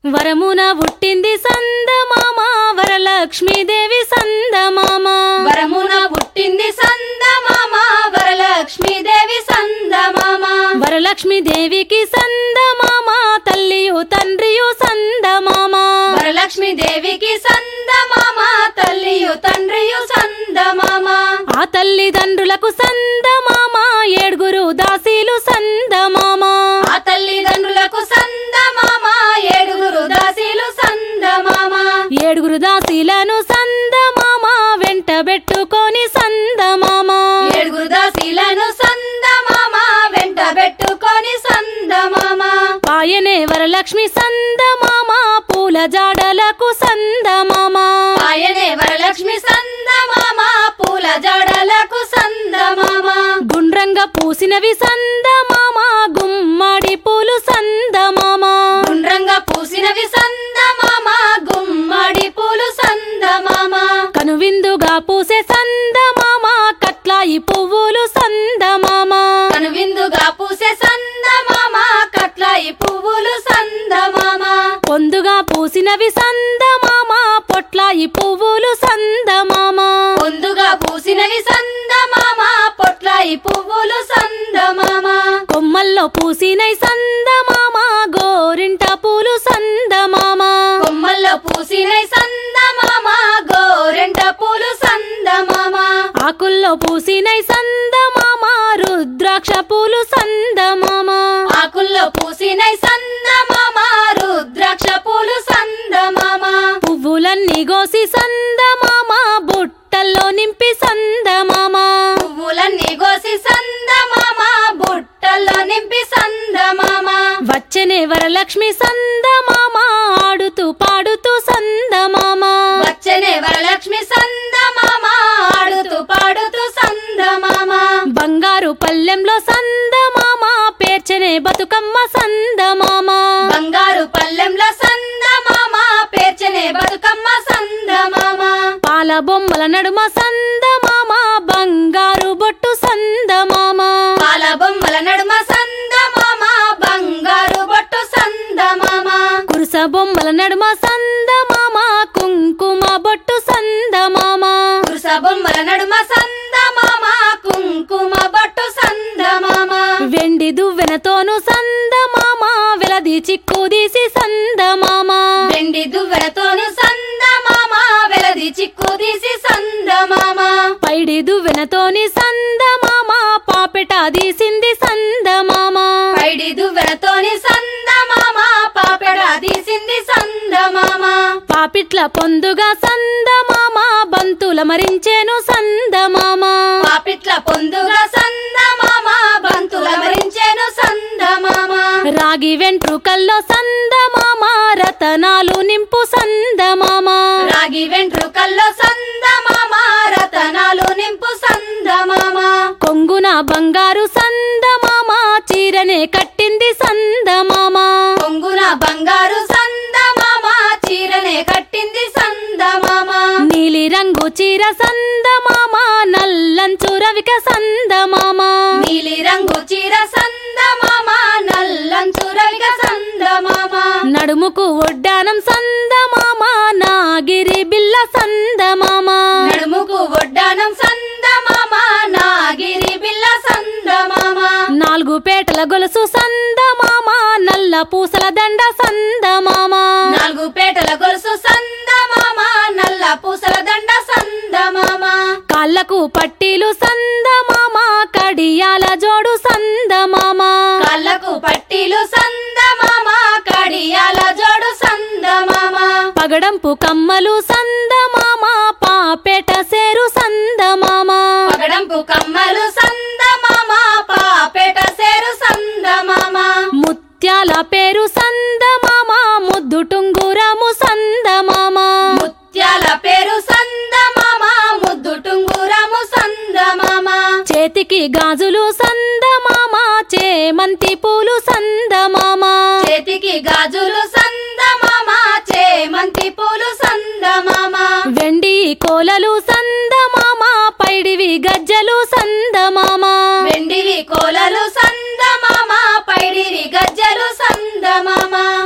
వరమున పుట్టింది సందమామ వరలక్ష్మీదేవి సందమామ వరమున పుట్టింది సందమామ వరలక్ష్మీదేవి సందమామ వరలక్ష్మీదేవికి సందమామ తల్లియు తండ్రియు సందమామ వరలక్ష్మీదేవికి సందమామ తల్లియు తండ్రియు సందమామ ఆ తల్లిదండ్రులకు సందమామ ఏడుగురు దాసీలు సందమామ ఆ తల్లిదండ్రులకు సందమామ ఏడుగురు దాసీలు సందమామ ఏడుగురు దాసీలను సందమామ వెంట పెట్టుకొని సందమామ ఏడుగురు దాసీలను సందమామ వెంట పెట్టుకొని సందమామ పాయనే వరలక్ష్మి సందమామ పూల జాడలకు సందమామ ఆయనే వరలక్ష్మి సందమామ పూల జడలకు సందమామ గుండ్రంగా పూసినవి సందమామ గుమ్మడి పూలు సందమామ గుండ్రంగా పూసినవి సందమామ గుమ్మడి పూలు సందమామ కనువిందుగా పూసే సందమామ కట్లాయి పువ్వులు సందమామ కనువిందుగా పూసే సందమామ కట్లాయి పువ్వులు సందమామ పొందుగా పూసినవి సందమామ పొట్లాయి పువ్వులు సందమామ పొందుగా పూసినవి సందమామ పొట్లాయి పువ్వులు సందమామ కొమ్మల్లో పూసినై సందమామ గోరింట పూలు సందమామ కొమ్మల్లో పూసినై సందమామ గోరెంట పూలు సందమామ ఆకుల్లో పూసినై సందమామ రుద్రాక్ష పూలు సందమామ ఆకుల్లో పూసినై సందమామ రుద్రాక్ష పూలు సందమామ పువ్వులన్నీ గోసి సందమామ బుట్టల్లో నింపి సందమామ పువ్వులన్నీ కోసి సందమామ బుట్టల్లో నింపి సందమామ వచ్చనే వరలక్ష్మి సందమామ ఆడుతూ పాడుతూ సందమామ వచ్చనే వరలక్ష్మి సందమామ ఆడుతూ పాడుతూ సందమామ బంగారు పల్లెంలో సందమామ పేర్చనే బతుకమ్మ సందమామ బంగారు పల్లెంలో సందమామ పేర్చనే బతుకమ్మ సందమామ పాల బొమ్మల నడుమ సందమామ బంగారు బొట్టు సందమామ పాల బొమ్మల నడుమ సందమామ బంగారు బొట్టు సందమామ కురుస బొమ్మల నడుమ సందమామ కుంకుమ బొట్టు సందమామ పురుష బొమ్మల నడుమ సందమామ కుంకుమ బొట్టు సందమామ వెండి దువ్వెనతోను సందమామ వెలది చిక్కుదీసి సందమామ వెండి దువ్వెనతోను సందమామ వెలది చిక్కు తీసి సందమామ పైడి దువ్వెనతోని సందమామ పాపెట తీసింది సందమామ పైడి దువ్వెనతోని సందమామ పాపెడ తీసింది సందమామ పాపిట్ల పొందుగా సందమామ బంతుల మరించేను సందమామ పాపిట్ల పొందుగా సందమామ బంతుల మరించెను సందమామ రాగి వెంట్రుకల్లో సందమామ రతనాలు నింపు సందమామ రాగి వెంట్రుకల్లో సందమామ రతనాలు నింపు సందమామ కొంగున బంగారు సందమామ చీరనే కట్టింది సందమామ కొంగున బంగారు సందమామ చీరనే కట్టింది సందమామ నీలి రంగు చీర సందమామ నల్లంచు రవిక సందమామ నీలి రంగు చీర సందమామ నల్లంచు రవిక సందమామ నడుముకు ఒడ్డానం సందమామ నాగిరి బిల్ల సందమామ నడుముకు ఒడ్డానం సందమామ నాగిరి బిల్ల సందమామ నాలుగు పేటల గొలుసు సందమామ నల్ల పూసల దండ సందమామ నాలుగు పేటల గొలుసు సందమామ నల్ల పూసల దండ సందమామ కాళ్ళకు పట్టీలు సందమామ కడియాల జోడు సందమామ కాళ్ళకు పట్టీలు సందమామ కడియాల జోడు సందమామ పగడంపు కమ్మలు సందమామ పాపేట సేరు సందమామ పగడంపు కమ్మలు సందమామ పాపేట సేరు సందమామ ముత్యాల పేరు సందమామ ముద్దు టుంగురము సందమామ ముత్యాల పేరు సందమామ ముద్దు టుంగురము సందమామ చేతికి గాజులు సందమామ చేమంతి పూలు సందమామ చేతికి గాజులు సందమామ చేమంతి పూలు సందమామ వెండి కోలలు సందమామ పైడివి గజ్జలు సందమామ వెండివి కోలలు సందమామ పైడివి గజ్జలు సందమామ పసుపు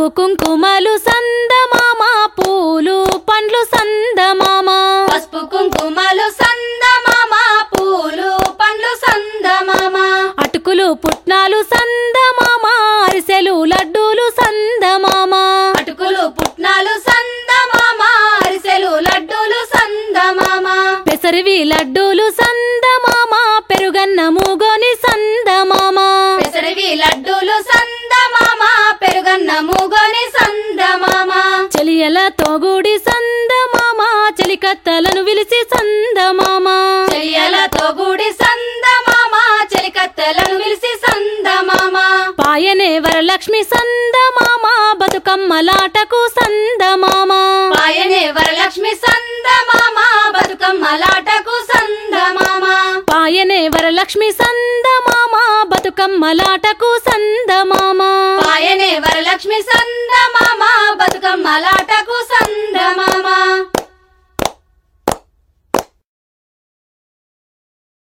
కుంకుమలు సందమామ పూలు పండ్లు సందమామ పసుపు కుంకుమలు సందమామ పూలు పండ్లు సందమామ అటుకులు పుట్నాలు సందమామ అరిసెలు లడ్డూలు సందమామ అటుకులు పుట్నాలు సందమామ అరిసెలు లడ్డూలు సందమామ పెసరివి లడ్డూలు సందమామ పెరుగన్న మూగోని సందమామ పెసరివి లడ్డూలు సందమామ పెరుగన్న మూగోని సందమామ చెలియలతో గూడి సందమామ చెలికత్తలను విలిసి సందమామ చెయ్యలతో కూడి సందమామ చెలికత్తెలను విలిసి సందమామ పాయనే వరలక్ష్మి సందమామ బతుకమ్మలాటకు సందమామ పాయనే వరలక్ష్మి సందమామ బతుకమ్మలాటకు సందమామ పాయనే వరలక్ష్మి సందమామ బతుకమ్మలాటకు సందమామ పాయనే వరలక్ష్మి సందమామ బతుకమ్మలాటకు సందమామ